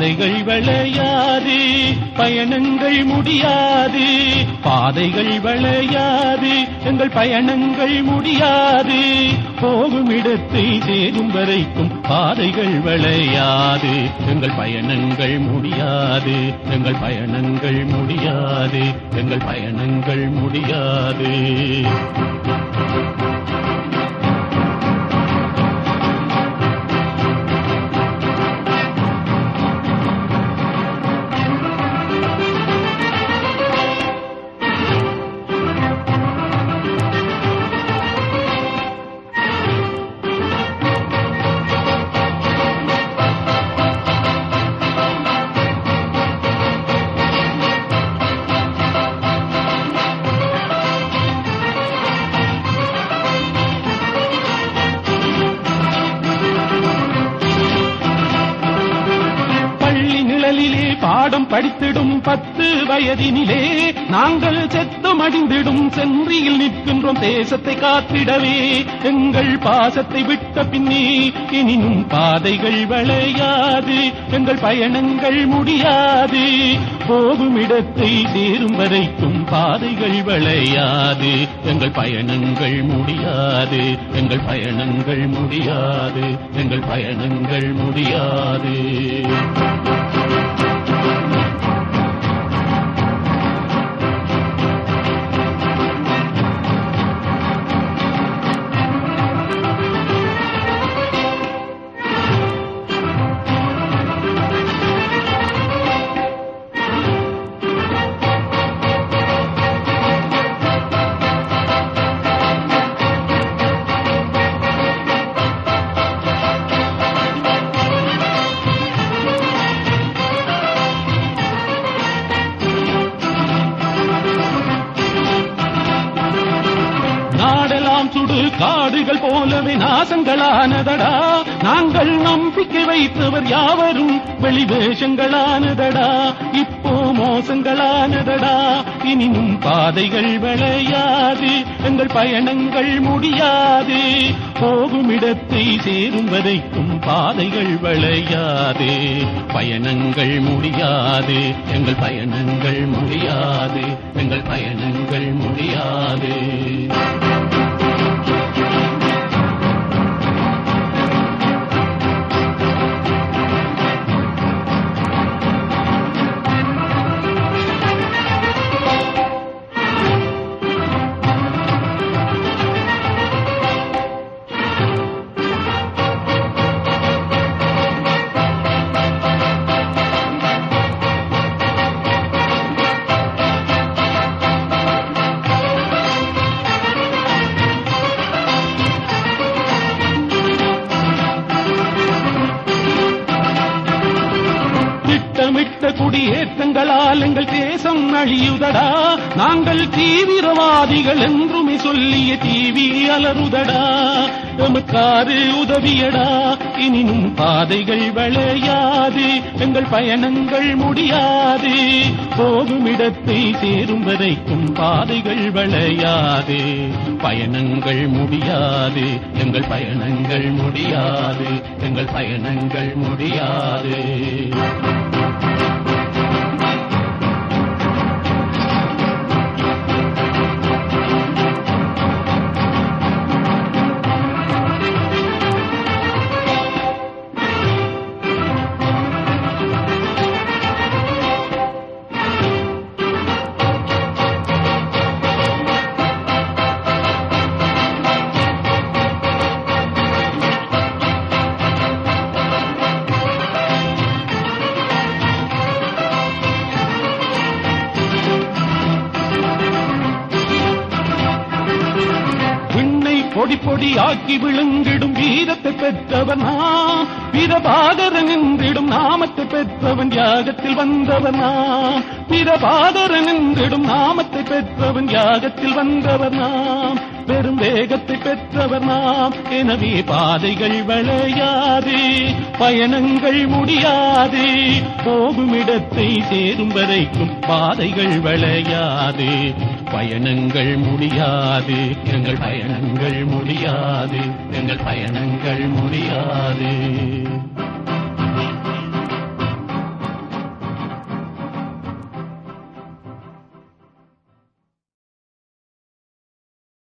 பாதைகள் வளையாது பயணங்கள் முடியாது பாதைகள் வளையாது எங்கள் பயணங்கள் முடியாது போகும் இடத்தை சேரும் வரைக்கும் பாதைகள் வளையாது எங்கள் பயணங்கள் முடியாது எங்கள் பயணங்கள் முடியாது எங்கள் பயணங்கள் முடியாது பள்ளி நிழலிலே பாடம் படித்திடும் பத்து வயதினிலே நாங்கள் செத்து மடிந்திடும் சென்றியில் நிற்கின்றோம் தேசத்தை காத்திடவே எங்கள் பாசத்தை விட்ட பின்னே எனினும் பாதைகள் வளையாது எங்கள் பயணங்கள் முடியாது போகும் இடத்தை சேரும் வரைக்கும் பாதைகள் வளையாது எங்கள் பயணங்கள் முடியாது எங்கள் பயணங்கள் முடியாது எங்கள் பயணங்கள் முடியாது நாடெல்லாம் சுடு காடுகள் போலவே நாசங்களானதடா நாங்கள் நம்பிக்கை வைத்தவர் யாவரும் வெளிவேஷங்களானதடா இப்போ மோசங்களானதடா இனினும் பாதைகள் விளையாது எங்கள் பயணங்கள் முடியாது போகும் இடத்தை சேரும் வரைக்கும் பாதைகள் விளையாது பயணங்கள் முடியாது எங்கள் பயணங்கள் முடியாது எங்கள் பயணங்கள் முடியாது திட்டமிட்ட குடியேற்றங்களால் எங்கள் தேசம் அழியுதடா நாங்கள் தீவிரவாதிகள் என்றுமே சொல்லிய தீவி அலறுதடா எமக்காரு உதவியடா இனினும் பாதைகள் வளையாது எங்கள் பயணங்கள் முடியாது போகும் இடத்தை சேரும் வரைக்கும் பாதைகள் வளையாது பயணங்கள் முடியாது எங்கள் பயணங்கள் முடியாது எங்கள் பயணங்கள் முடியாது விண்ணை பொடி பொடி ஆக்கி விழுங்கிடும் வீரத்தை பெற்றவன் நாம் பிரபாகரன் என்றிடும் நாமத்தை பெற்றவன் யாகத்தில் வந்தவன் நாம் பிரபாகரன் என்றிடும் நாமத்தை பெற்றவன் யாகத்தில் வந்தவர் நாம் பெரும் வேகத்தை பெற்றவர் நாம் எனவே பாதைகள் வளையாது பயணங்கள் முடியாது போகும் இடத்தை சேரும் வரைக்கும் பாதைகள் வளையாது பயணங்கள் முடியாது எங்கள் பயணங்கள் முடியாது எங்கள் பயணங்கள் முடியாது